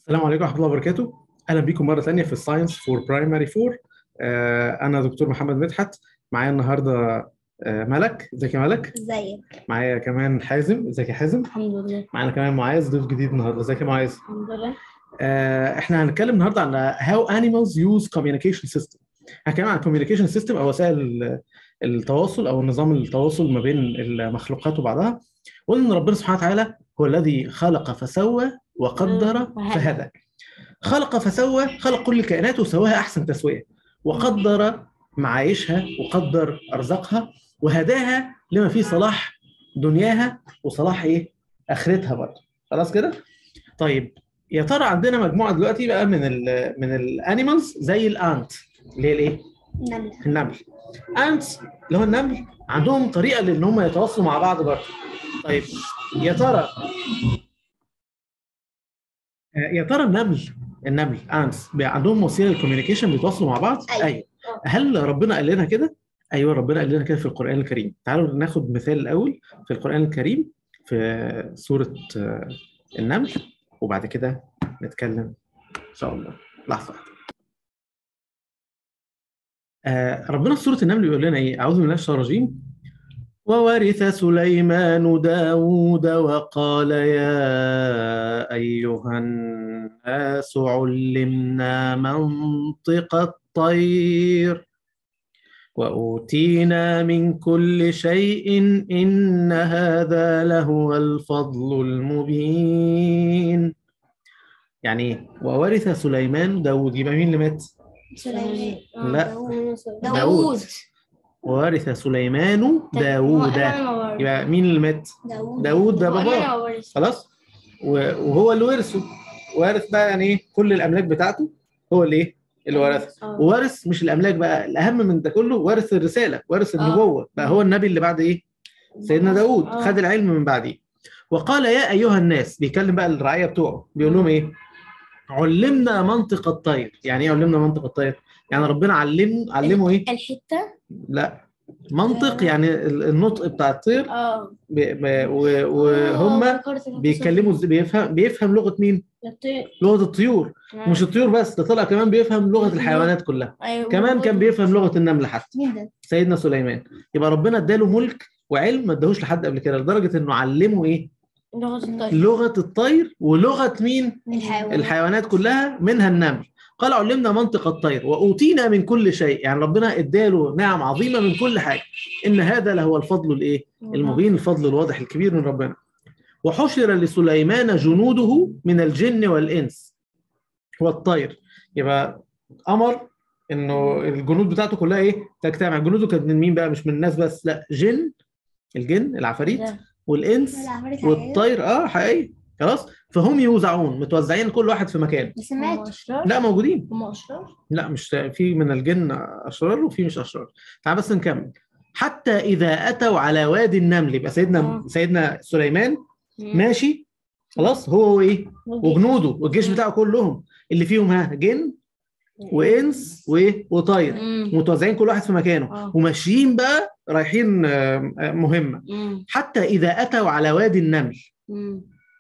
السلام عليكم ورحمة الله وبركاته أهلا بكم مرة ثانية في الساينس فور برايمري 4 أنا دكتور محمد مدحت معايا النهاردة آه، ملك ازيك يا ملك ازيك معايا كمان حازم ازيك يا حازم الحمد لله معانا كمان معاذ ضيف جديد النهارده ازيك يا معاذ الحمد لله آه، احنا هنتكلم النهارده عن how animals use communication system هنتكلم عن communication system او وسائل ال- التواصل او نظام التواصل ما بين المخلوقات وبعضها وان ربنا سبحانه وتعالى هو الذي خلق فسوى وقدر مم، وهدى. فهدى خلق فسوى خلق كل الكائنات وسواها احسن تسويه وقدر معايشها وقدر ارزاقها وهداها لما فيه صلاح دنياها وصلاح ايه اخرتها برضه خلاص كده طيب يا ترى عندنا مجموعه دلوقتي بقى من ال من الانيمالز زي الانت اللي هي الايه نملة النمل انتس اللي هو النمل عندهم طريقه لان هم يتواصلوا مع بعض برضه طيب يا ترى آه، يا ترى النمل النمل انتس عندهم وسيله للكوميونيكيشن بيتواصلوا مع بعض أيوة. ايوه هل ربنا قال لنا كده ايوه ربنا قال لنا كده في القران الكريم تعالوا ناخد مثال الاول في القران الكريم في سوره آه، النمل وبعد كده نتكلم ان شاء الله لحظه واحدة. آه ربنا في سوره النمل بيقول لنا ايه اعوذ بالله من الشيطان الرجيم وورث سليمان داود وقال يا أيها الناس علمنا منطق الطير وأوتينا من كل شيء إن هذا لهو الفضل المبين يعني إيه؟ وورث سليمان داود يبقى مين اللي مات؟ سليمان لا. داوود داوود. وورث سليمان داود يبقى مين اللي مات؟ داوود داوود ده باباه خلاص و- وهو اللي ورثه وارث بقى يعني ايه كل الاملاك بتاعته هو اللي ايه اللي ورثها ووارث مش الاملاك بقى الاهم من ده كله وارث الرساله وارث آه. النبوه بقى هو النبي اللي بعد ايه سيدنا داوود آه. خد العلم من بعديه وقال يا ايها الناس بيكلم بقى الرعيه بتوعه بيقول لهم ايه علمنا منطق الطير يعني ايه علمنا منطق الطير يعني ربنا علم علمه ايه الحتة لا منطق يعني ال- النطق بتاع الطير اه ب... ب... و... وهم بيتكلموا ازاي بيفهم بيفهم لغه مين لغه الطيور مش الطيور بس ده طلع كمان بيفهم لغه الحيوانات كلها كمان كان بيفهم لغه النمل حتى مين ده؟ سيدنا سليمان يبقى ربنا اداله ملك وعلم ما اداهوش لحد قبل كده لدرجه انه علمه ايه لغة الطير لغه الطير ولغه مين الحيوان الحيوانات كلها منها النمل قال علمنا منطق الطير واوتينا من كل شيء يعني ربنا اداله نعم عظيمه من كل حاجه ان هذا لهو الفضل الايه المبين الفضل الواضح الكبير من ربنا وحشر لسليمان جنوده من الجن والإنس والطير يبقى أمر إنه الجنود بتاعته كلها إيه تجتمع جنوده كانت من مين بقى مش من الناس بس لا جن الجن العفاريت ده. والإنس والطير اه حقيقي خلاص فهم يوزعون متوزعين كل واحد في مكان بس مات لا موجودين هم أشرار لا مش في من الجن اشرار وفي مش اشرار تعال بس نكمل حتى اذا اتوا على وادي النمل يبقى سيدنا آه. سيدنا سليمان ماشي خلاص هو وايه وجنوده والجيش بتاعه كلهم اللي فيهم ها جن وانس وايه وطير مم. متوزعين كل واحد في مكانه آه. وماشيين بقى رايحين آه، آه، مهمه مم. حتى اذا اتوا على وادي النمل مم.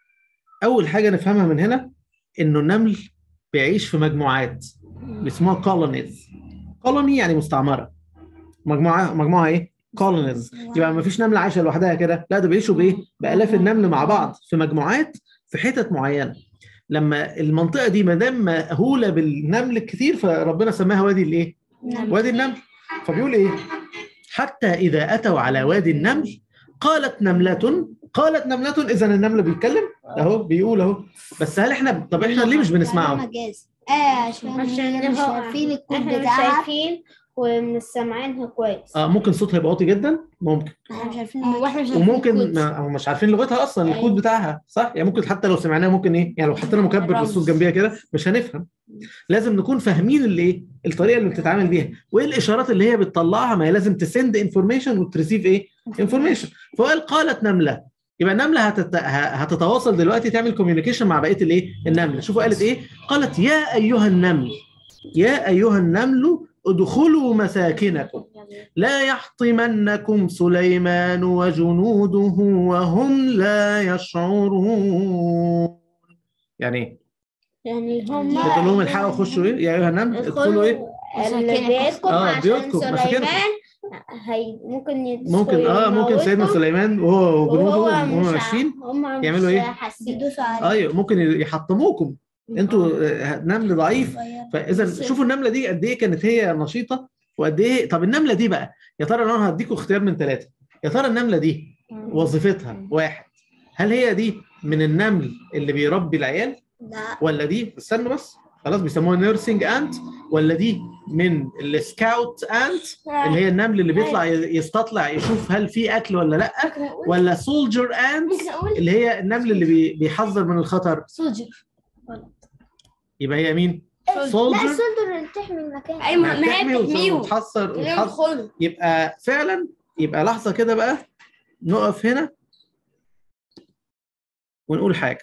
اول حاجه نفهمها من هنا انه النمل بيعيش في مجموعات بيسموها كولونيز كولوني يعني مستعمره مجموعه مجموعه ايه كولونيز يبقى ما فيش نمله عايشه لوحدها كده لا ده بيعيشوا بايه بالاف النمل مع بعض في مجموعات في حتت معينه لما المنطقه دي ما دام مأهوله بالنمل الكتير فربنا سماها وادي الايه نمل. وادي النمل فبيقول ايه حتى اذا اتوا على وادي النمل قالت نمله قالت نمله اذا النمل بيتكلم اهو بيقول اهو بس هل احنا طب احنا ليه مش بنسمعه مجاز اه عشان عشان هي مش هو- شايفين الكود احنا مش بتاعها شايفين ومش سامعينها كويس اه ممكن صوتها يبقى واطي جدا ممكن احنا مش عارفين واحنا مش عارفين وممكن الكود. ما هم مش عارفين لغتها اصلا أيوة. الكود بتاعها صح يعني ممكن حتى لو سمعناها ممكن ايه يعني لو حطينا مكبر رمز. بالصوت جنبيها كده مش هنفهم لازم نكون فاهمين اللي ايه الطريقه اللي بتتعامل بيها وايه الاشارات اللي هي بتطلعها ما هي لازم تسند انفورميشن وتريسيف ايه انفورميشن فقال قالت نمله يبقى النمله هتت... ه- هتتواصل دلوقتي تعمل كوميونيكيشن مع بقيه الايه النمله شوفوا قالت ايه قالت يا ايها النمل يا ايها النمل ادخلوا مساكنكم لا يحطمنكم سليمان وجنوده وهم لا يشعرون يعني ايه يعني هم بتقول لهم الحقوا خشوا ايه يا ايها النمل ادخلوا ايه اللي بيتكم آه، عشان بيوتكم، مساكنكم. سليمان هي ممكن يدخلوا ممكن اه ممكن سيدنا يموتهم، سليمان وهو وجنوده وهو وهم مش ماشيين هم يعملوا إيه؟ حاسين يدوسوا عليه ايوه ممكن يحطموكم انتوا آه، نمل ضعيف فاذا شوفوا النمله دي قد ايه كانت هي نشيطه وقد ايه طب النمله دي بقى يا ترى انا هديكم اختيار من ثلاثه يا ترى النمله دي وظيفتها واحد هل هي دي من النمل اللي بيربي العيال لا ولا دي استنوا بس خلاص بيسموها نيرسينج انت ولا دي من السكاوت انت اللي هي النمل اللي بيطلع يستطلع يشوف هل في اكل ولا لا ولا سولجر انت اللي هي النمل اللي بي- بيحذر من الخطر سولجر يبقى هي مين؟ لا سولجر السولدر اللي تحمي المكان ايوه ما هي تحمي بتحميهم وتحصر ليه وتحصر يدخلوا يبقى فعلا يبقى لحظه كده بقى نقف هنا ونقول حاجه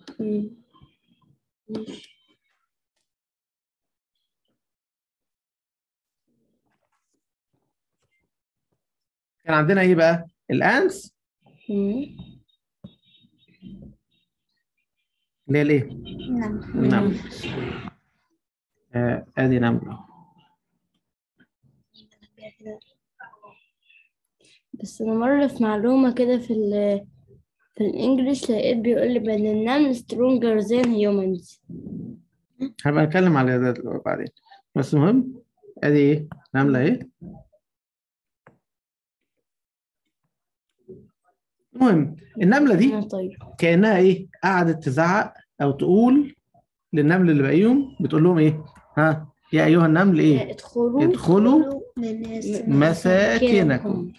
كان عندنا ايه بقى؟ الانس اللي هي الايه؟ نعم النمل آه، ادي نمل بس انا مره في معلومه كده في ال في الانجليش لقيت بيقول لي بان النمل stronger than humans هبقى اتكلم على ده بعدين بس المهم ادي ايه؟ نمله ايه؟ المهم النمله دي انا طيب كانها ايه قعدت تزعق او تقول للنمل اللي باقيهم بتقول لهم ايه ها يا ايها النمل ايه ادخلوا ادخلوا من مساكنكم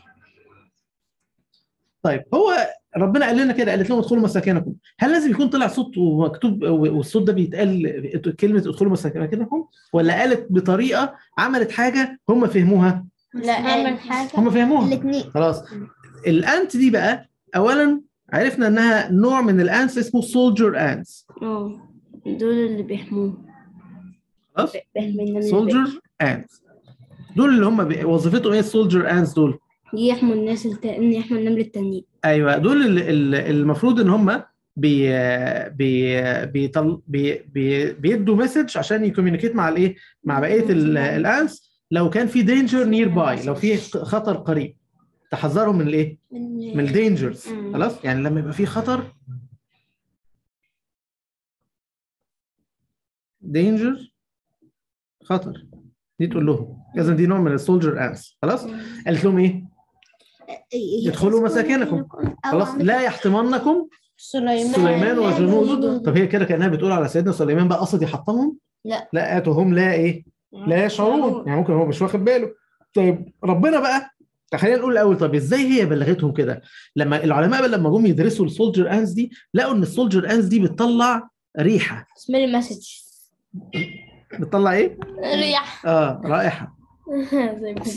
طيب هو ربنا قال لنا كده قالت لهم ادخلوا مساكنكم هل لازم يكون طلع صوت ومكتوب والصوت ده بيتقال كلمه ادخلوا مساكنكم ولا قالت بطريقه عملت حاجه هم فهموها لا اعمل حاجه هم فهموها الاثنين خلاص الانت دي بقى اولا عرفنا انها نوع من الانس اسمه سولجر انس اه دول اللي بيحموه خلاص بيحمي النمل سولجر انس دول اللي هم بي- وظيفتهم ايه السولجر انس دول يحموا الناس التانيين يحموا النمل التانيين ايوه دول ال- ال- المفروض ان هم بي بي بيطل بي بي بيدوا مسج عشان يكوميونيكيت مع الايه مع بقيه ال- الانس لو كان في دينجر نير باي لو في خطر قريب تحذرهم من الايه من الدينجرز مم. خلاص يعني لما يبقى في خطر دينجر خطر دي تقول لهم لازم دي نوع من السولجر انس خلاص قالت لهم ايه ادخلوا مساكنكم خلاص لا يحطمنكم سليمان سليمان وجنوده طب هي كده كانها بتقول على سيدنا سليمان بقى قصد يحطمهم لا. لا اتهم لا ايه لا يشعرون يعني ممكن هو مش واخد باله طيب ربنا بقى خلينا نقول الاول طب ازاي هي بلغتهم كده لما العلماء بقى لما جم يدرسوا السولجر انس دي لقوا ان السولجر انس دي بتطلع ريحه اسمعي المسج بتطلع ايه ريح اه رائحه زي بومبا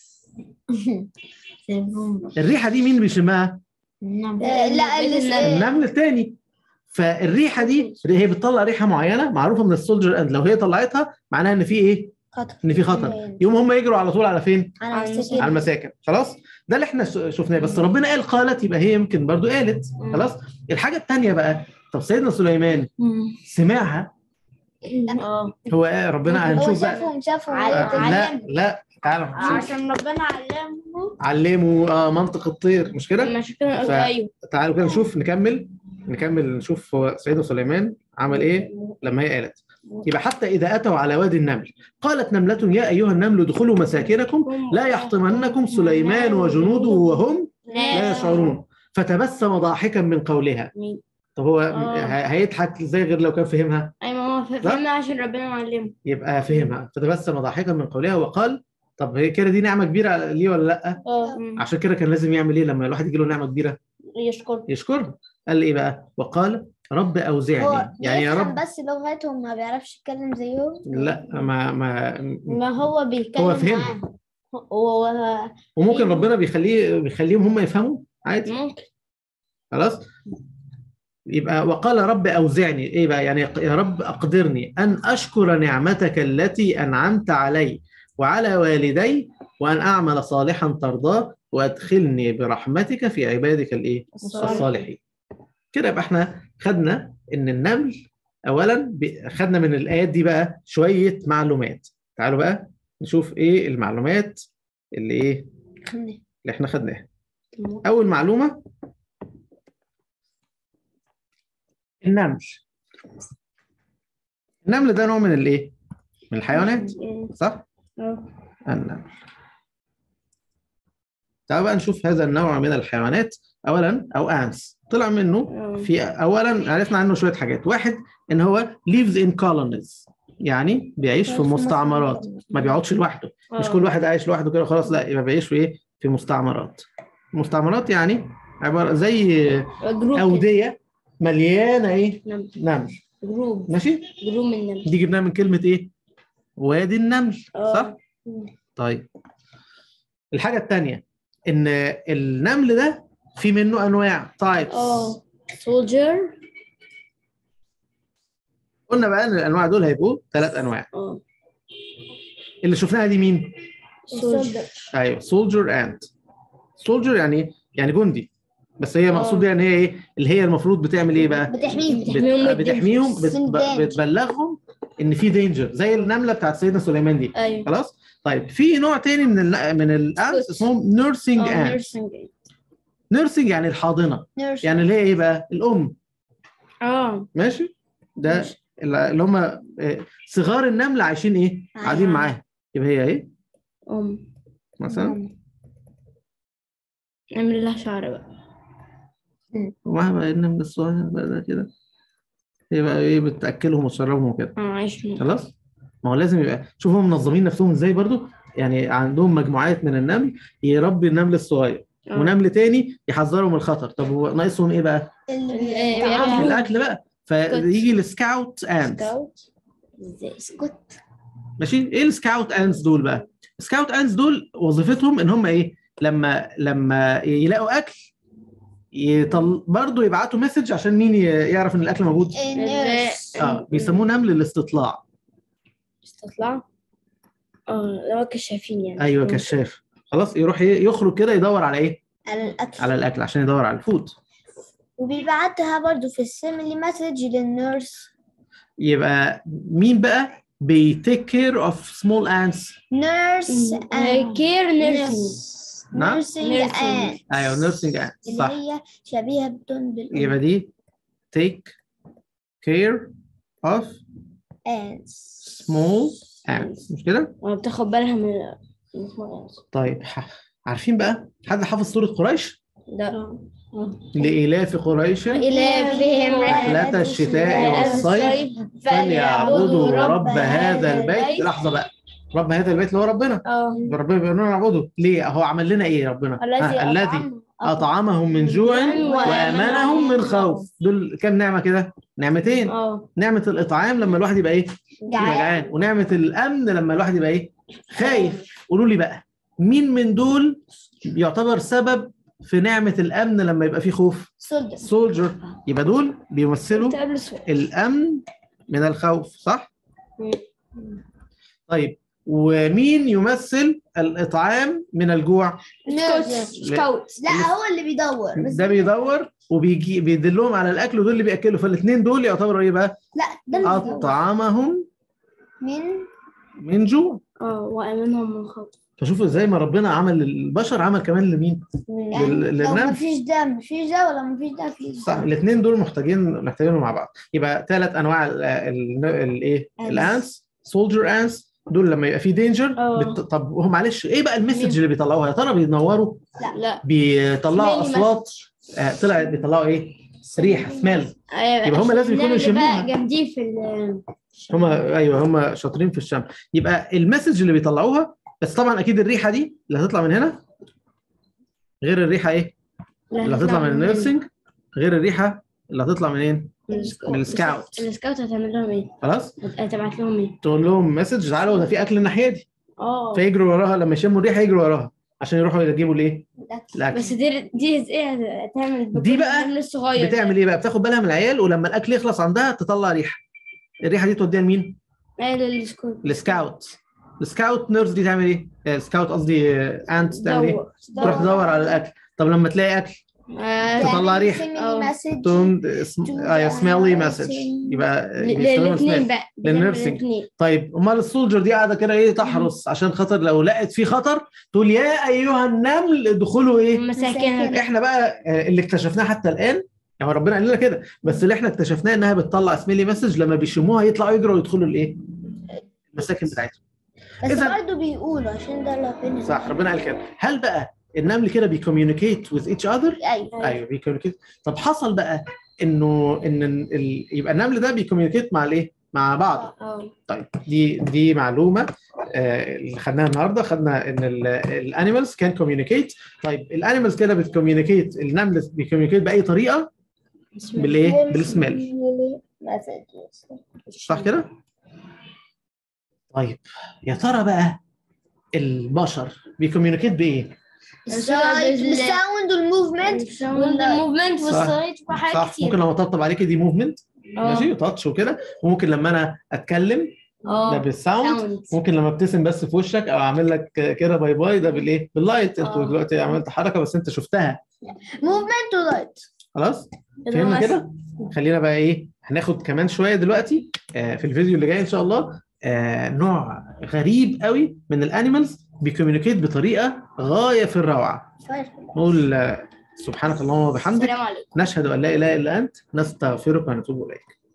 زي بومبا الريحه دي مين بيشمها لا ال- النمل الثاني فالريحه دي هي بتطلع ريحه معينه معروفه من السولجر اند لو هي طلعتها معناها ان في ايه خطر ان في خطر يوم هم يجروا على طول على فين على على السكين على المساكن خلاص ده اللي احنا ش- شفناه بس ربنا قال قالت يبقى هي يمكن برضو قالت مم. خلاص الحاجه الثانيه بقى طب سيدنا سليمان سمعها اه هو إيه ربنا هو هنشوف بقى شافهم شافهم على- آه، لا لا تعالوا نشوف عشان ربنا علمه علموا آه منطق الطير مش كده مش كده قلت ف- ايوه تعالوا كده نشوف نكمل نكمل نشوف هو سيدنا سليمان عمل ايه لما هي قالت يبقى حتى إذا أتوا على وادي النمل قالت نملة يا أيها النمل ادخلوا مساكنكم لا يحطمنكم سليمان وجنوده وهم لا يشعرون فتبسم ضاحكا من قولها مين؟ طب هو آه. ه- هيضحك ازاي غير لو كان فهمها ايوه هو فهمنا عشان ربنا معلمه يبقى فهمها فتبسم ضاحكا من قولها وقال طب هي كده دي نعمه كبيره ليه ولا لا اه عشان كده كان لازم يعمل ايه لما الواحد يجي له نعمه كبيره يشكر يشكرها قال ايه بقى وقال رب هو اوزعني يعني يا بيفهم رب بس لغتهم ما بيعرفش يتكلم زيهم لا ما ما ما هو بيتكلم هو فهم. معاهم. هو وممكن ربنا بيخليه بيخليهم هم يفهموا عادي ممكن خلاص يبقى وقال رب أوزعني إيه بقى يعني يا رب أقدرني أن أشكر نعمتك التي أنعمت علي وعلى والدي وأن أعمل صالحا ترضاه وأدخلني برحمتك في عبادك الإيه الصالح. الصالحين كده يبقى احنا خدنا إن النمل اولا ب- خدنا من الايات دي بقى شويه معلومات تعالوا بقى نشوف ايه المعلومات اللي ايه اللي احنا خدناها اول معلومه النمل النمل ده نوع من الايه من الحيوانات صح اه النمل تعالوا بقى نشوف هذا النوع من الحيوانات اولا او انس طلع منه اه في اولا عرفنا عنه شويه حاجات واحد ان هو lives in colonies يعني بيعيش في مستعمرات ما بيقعدش لوحده مش آه. كل واحد عايش لوحده كده خلاص لا يبقى بيعيش في ايه في مستعمرات مستعمرات يعني عباره زي جروب كده. اوديه مليانه ايه نمل. نمل جروب ماشي جروب من النمل دي جبناها من كلمه ايه وادي النمل آه. صح طيب الحاجه الثانيه ان النمل ده في منه انواع تايبس اه سولجر قلنا بقى ان الانواع دول هيبقوا ثلاث انواع اه اللي شفناها دي مين سولجر ايوه سولجر اند سولجر يعني يعني جندي بس هي مقصود آه. بيها ان هي ايه اللي هي المفروض بتعمل ايه بقى بتحميهم بت- بتحميهم من بتحميهم الدينجر. بت- من ب- الدينجر. بتبلغهم ان في دينجر زي النمله بتاعت سيدنا سليمان دي ايوه خلاص طيب في نوع تاني من ال من الانس Scots. اسمهم نيرسينج اه انت نيرسينج نيرسينج يعني الحاضنه نيرس يعني اللي هي ايه بقى الام اه ماشي ده ماشي. اللي هم آه، صغار النمله عايشين ايه قاعدين آه. معاها يبقى هي ايه ام مثلا نعمل لها شعر بقى ومهما النمل الصغير بقى ده كده هي بقى ايه بتاكلهم وتشربهم وكده اه عايش من خلاص ما هو لازم يبقى شوف هم منظمين نفسهم ازاي برضو يعني عندهم مجموعات من النمل يربي النمل الصغير آه. ونمل تاني يحذرهم من الخطر طب هو ناقصهم ايه بقى إيه، الطعام. الاكل بقى فيجي السكاوت اند سكاوت ازاي اسكت ماشي ايه السكاوت اندز دول بقى السكاوت اندز دول وظيفتهم ان هم ايه لما لما يلاقوا اكل يطل... برضه يبعتوا مسج عشان مين ي- يعرف ان الاكل موجود النيرس اه بيسموه نمل الاستطلاع استطلع اه لو كشافين يعني ايوه كشاف خلاص يروح ي- يخرج كده يدور على ايه على الاكل على الاكل عشان يدور على الفود وبيبعتها برضو في السيميلي مسج للنيرس يبقى مين بقى بيتيك كير اوف سمول انس نيرس كير نيرسينج نعم. نيرسينج Nursing. اند ايوه نيرسينج انس اللي صح هي شبيهة بدون بالأم يبقى دي take care of ants small ants مش كده اه بتاخد بالها من من اسمه إيه؟ طيب ح- عارفين بقى حد حافظ سورة قريش لا لإلاف قريش إلافهم رحلة الشتاء والصيف فليعبدوا رب هذا البيت لحظة بقى رب هذا البيت اللي هو ربنا اه ربنا بيقول لنا نعبده ليه هو عمل لنا ايه ربنا آه، الذي اطعمهم من جوع وامنهم من خوف دول كام نعمه كده نعمتين اه نعمه الاطعام لما الواحد يبقى ايه جعان جعان ونعمه الامن لما الواحد يبقى ايه خايف قولوا لي بقى مين من دول يعتبر سبب في نعمه الامن لما يبقى فيه خوف صدق سولجر يبقى دول بيمثلوا تقابل سؤال الامن من الخوف صح مم. طيب ومين يمثل الاطعام من الجوع سكاوت لا هو اللي بيدور بس ده بيدور وبيجي بيدلهم على الاكل ودول اللي بياكلوا فالاثنين دول يعتبروا ايه بقى لا ده اللي بيدور اطعمهم من من جوع اه وامنهم من خوف فشوفوا ازاي ما ربنا عمل البشر عمل كمان لمين يعني لل- لو للنمل. مفيش ده مفيش ده ولا مفيش ده مفيش صح الاثنين دول محتاجين محتاجينهم مع بعض يبقى ثلاث انواع الايه Ants. الانس سولجر انس دول لما يبقى في دينجر آه. بت... طب هم معلش ايه بقى المسج اللي بيطلعوها يا ترى بينوروا لا بيطلعوا Smelly اصوات آه طلع بيطلعوا ايه ريحه سمال أيوة، يبقى هم لازم يكونوا النمل يشموها. بقى جامدين في ال هم ايوه هم شاطرين في الشم يبقى المسج اللي بيطلعوها بس طبعا اكيد الريحه دي اللي هتطلع من هنا غير الريحه ايه اللي هتطلع من النيرسينج غير الريحه اللي هتطلع منين من السكاوت. السكاوت هتعمل لهم ايه؟ خلاص هتبعت لهم ايه؟ تقول لهم مسج تعالوا ده في اكل الناحيه دي اه فيجروا وراها لما يشموا الريحه يجروا وراها عشان يروحوا يجيبوا الايه الاكل بس دي دي ايه هتعمل دي بقى النمل الصغير بتعمل ايه بقى بتاخد بالها من العيال ولما الاكل يخلص عندها تطلع ريحه الريحه دي توديها لمين ايه للسكوت السكاوت السكاوت نيرس دي تعمل ايه السكاوت قصدي انت تعمل ايه دور تروح تدور على الاكل طب لما تلاقي اكل آه، تطلع ريحة. أه. مسج تون ايوه سميلي مسج يبقى بيستخدموا smell. للاثنين بقى للنيرسينج. للاثنين طيب امال السولجر دي قاعده كده ايه تحرس عشان خاطر لو لقت في خطر تقول يا ايها النمل ادخلوا ايه مساكن احنا بقى آه، اللي اكتشفناه حتى الان يعني ربنا قال لنا كده بس اللي احنا اكتشفناه انها بتطلع سميلي مسج لما بيشموها يطلعوا يجروا ويدخلوا الايه المساكن بتاعتهم بس إذا- برضه بيقولوا عشان ده اللي ربنا صح ربنا قال كده هل بقى النمل كده بيكوميونيكيت وذ ايتش اذر ايوه ايوه بيكوميونيكيت طب حصل بقى انه ان ال... يبقى النمل ده بيكوميونيكيت مع الايه مع بعض اه طيب دي دي معلومه آه، اللي خدناها النهارده خدنا ان الانيمالز كان كوميونيكيت طيب الانيمالز كده بتكوميونيكيت النمل بيكوميونيكيت باي طريقه بالايه بالسميل صح كده طيب يا ترى بقى البشر بيكوميونيكيت بايه السايد والساوند والموفمنت الموفمنت والصيد وحاجات صح كتير ممكن لما اطبطب عليكي دي موفمنت آه. ماشي تاتش وكده وممكن لما انا اتكلم ده اه بالساوند sound. ممكن لما ابتسم بس في وشك او اعمل لك كده باي باي ده بالايه باللايت انتوا آه. دلوقتي عملت حركه بس انت شفتها موفمنت ولايت خلاص اللي فهمنا هو كده خلينا بقى ايه هناخد كمان شويه دلوقتي آه في الفيديو اللي جاي ان شاء الله آه نوع غريب قوي من الانيمالز بيكوميونيكيت بطريقه غايه في الروعه نقول آه، سبحانك اللهم وبحمدك السلام عليكم نشهد ان لا اله الا انت نستغفرك ونتوب اليك